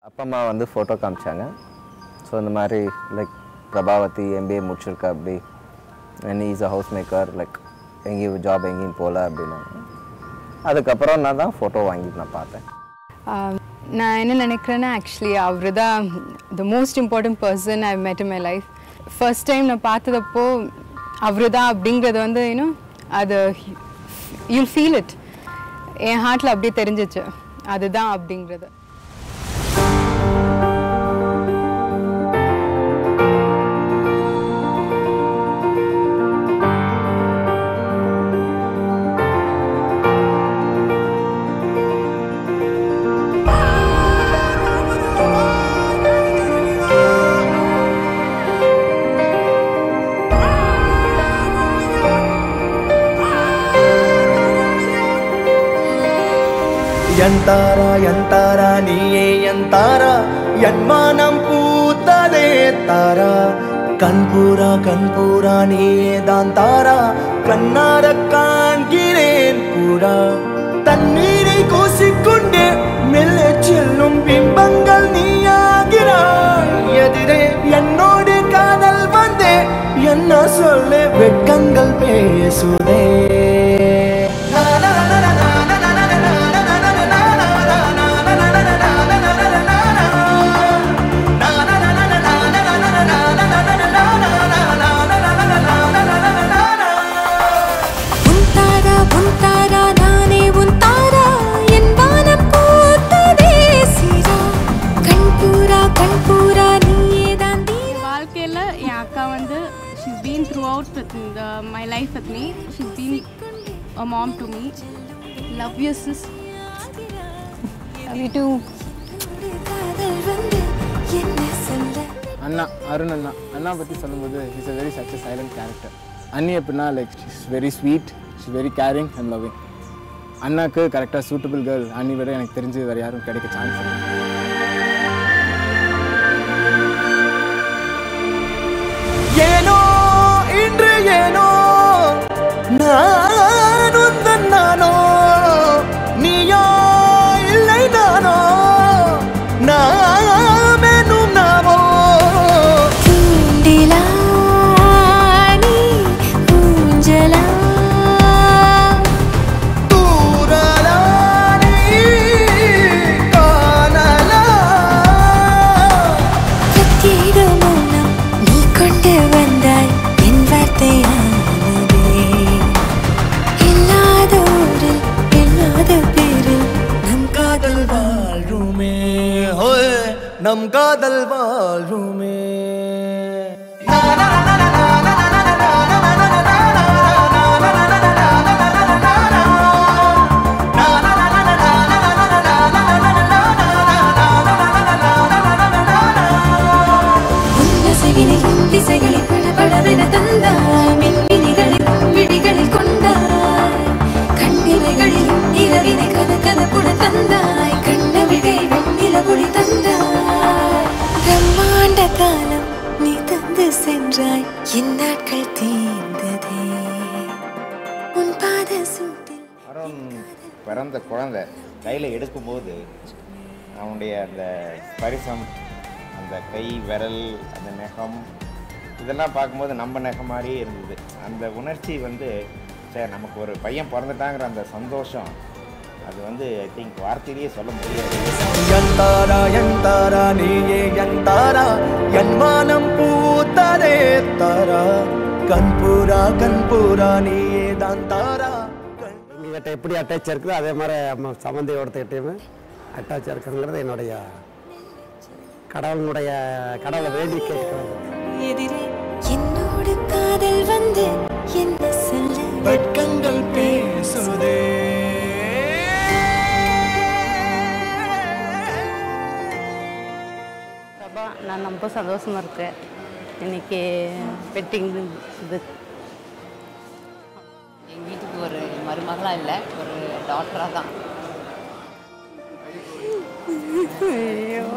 அப்பா அம்மா வந்து ஃபோட்டோ காமிச்சாங்க ஸோ இந்த மாதிரி லைக் பிரபாவதி எம்பிஏ முடிச்சிருக்கா அப்படி and is a house maker like எங்கேயும் ஜாப் எங்கேயும் போகல அப்படின்னாங்க அதுக்கப்புறம் நான் தான் ஃபோட்டோ வாங்கிட்டு நான் பார்த்தேன் ஆம், நான் என்ன நினைக்கிறேன்னா ஆக்சுவலி அவர் தான் the most important person I met in my life first time நான் பார்த்ததப்போ அவர் தான் அப்படிங்கிறது வந்து இன்னும் அது யூல் ஃபீல் இட் என் ஹார்ட்டில் அப்படியே தெரிஞ்சிச்சு அதுதான் அப்படிங்கிறது ಎಂತಾರ ಎಂತಾರ ನೀಯೇ ಎಂತಾರ என்மானம் பூத்ததே தாரா கண்பூரா கண்பூரா நீயே தான் தாரா கண்ணார காண்கிறேன் கூடா தண்ணீரை கூசிக்கொண்டே மெல்ல செல்லும் பிம்பங்கள் நீயாகிறாய் எதிரே என்னோடு காதல் வந்தே என்ன சொல்ல வெட்கங்கள் பேசுதே உன் தாரா உன் தாரா நானே உன் தாரா என் வானம் பூத்ததே சீரா கண்பூரா கண்பூரா நீயே தான் தீரா வாழ்க்கையில் என் அக்கா வந்து she's been through out with இந்த my life with me she's been a mom to me love you sis we too காதல் வந்து என்ன சொல்ல அண்ணா அருண் அண்ணா அண்ணா பற்றி சொல்லும்போது is a very such a silent character அண்ணி எப்படின்னா like is very sweet is very caring and loving அண்ணாக்கு கரெக்டாக சூட்டபிள் கேர்ள் அண்ணி விட எனக்கு தெரிஞ்சு வேறு யாரும் கிடைக்க சான்ஸ் இல்லை ஏனோ இன்று ஏனோ நான் உந்தன் நானோ நீயோ இல்லை நானோ நாமெனும் நாமோ தூண்டிலா நீ ஊஞ்சலா தூரலா நீ காணலா பிரத்யேக மௌனம் நீ கொண்டு வந்தாய் என் வார்த்தையானதே இல்லாத ஊரில் இல்லாத பேரில் நம் காதல் வாழ்வுமே ஹோய் நம் காதல் வாழ்வுமே உன்னசையினையும் திசைகளில் படபடவென தந்தாய் மின்மினிகளையும் விழிகளில் கொண்டாய் கண்ணிமைகளிலும் இரவினை கதகதப்புட தந்தாய் கண்ணவிழை வெண்ணில ஒளி தந்தாய் பிரம்மாண்ட காலம் நீ தந்து சென்றாய் என் நாட்கள் தீர்ந்ததே உன் பாத சூட்டில் அருண் பிறந்த குழந்தை கையில் எடுக்கும்போது அவனுடைய அந்த ஸ்பரிசம் அந்த கை விரல் அந்த நெகம் இதெல்லாம் பார்க்கும்போது நம்ம நெகம் மாதிரியே இருந்தது அந்த உணர்ச்சி வந்து சரி நமக்கு ஒரு பையன் பிறந்துட்டாங்கிற அந்த சந்தோஷம் அது வந்து ஐ திங்க் வார்த்தையிலேயே சொல்ல முடியாது எந்தாரா எந்தாரா நீயே எந்தாரா என் மானம் பூத்ததே தாரா கண்பூரா கண்பூரா நீயே தான் தாரா கண் எங்ககிட்ட எப்படி அட்டாச் இருக்குதோ அதே மாதிரி நம்ம சம்மந்தியோடத்துக்கிட்டையுமே அட்டாச் இருக்குங்கிறது என்னுடைய கடவுளுடைய கடவுளை வேண்டி கேட்கிறது எதிரே என்னோடு காதல் வந்து என்ன சொல்ல வெட்கங்கள் பேசுதே பிரபா நான் ரொம்ப சந்தோஷமாக இருக்கேன் இன்னைக்கு வெட்டிங் இது எங்கள் வீட்டுக்கு ஒரு மருமகளாக இல்லை ஒரு டாட்டராக தான் ஐயோ